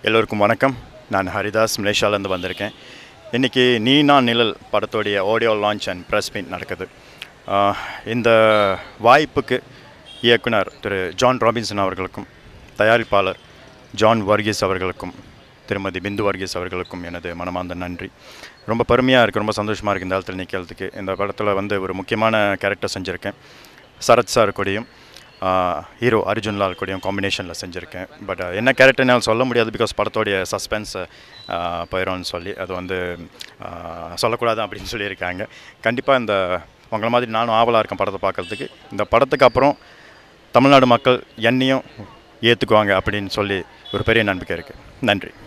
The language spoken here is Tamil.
எல்லோருக்கும் வணக்கம் நான் ஹரிதாஸ் மலேசியாவிலேருந்து வந்திருக்கேன் இன்றைக்கி நீ நான் நிழல் படத்தோடைய audio launch and press meet நடக்குது ஆஹ் இந்த வாய்ப்புக்கு இயக்குனர் திரு ஜான் ராபின்சன் அவர்களுக்கும் தயாரிப்பாளர் ஜான் வர்கீஸ் அவர்களுக்கும் திருமதி பிந்து வர்கீஸ் அவர்களுக்கும் எனது மனமார்ந்த நன்றி ரொம்ப பெருமையாக இருக்குது ரொம்ப சந்தோஷமாக இருக்குது இந்த இடத்துல நிற்கிறதுக்கு இந்த படத்தில் வந்து ஒரு முக்கியமான கேரக்டர் செஞ்சுருக்கேன் சரத் சார் கூடயும் ஹீரோ அர்ஜுன் லால் கூடயும் காம்பினேஷனில் செஞ்சுருக்கேன் பட் என்ன கேரக்டர்னால சொல்ல முடியாது பிகாஸ் படத்தோடைய சஸ்பென்ஸ் போயிடும்னு சொல்லி அது வந்து ஆஹ், சொல்லக்கூடாது அப்படின்னு சொல்லியிருக்காங்க கண்டிப்பாக இந்த உங்களை மாதிரி நானும் ஆவலாக இருக்கேன் படத்தை பார்க்குறதுக்கு இந்த படத்துக்கு அப்புறம் தமிழ்நாடு மக்கள் என்னையும் ஏற்றுக்குவாங்க அப்படின்னு சொல்லி ஒரு பெரிய நம்பிக்கை இருக்குது நன்றி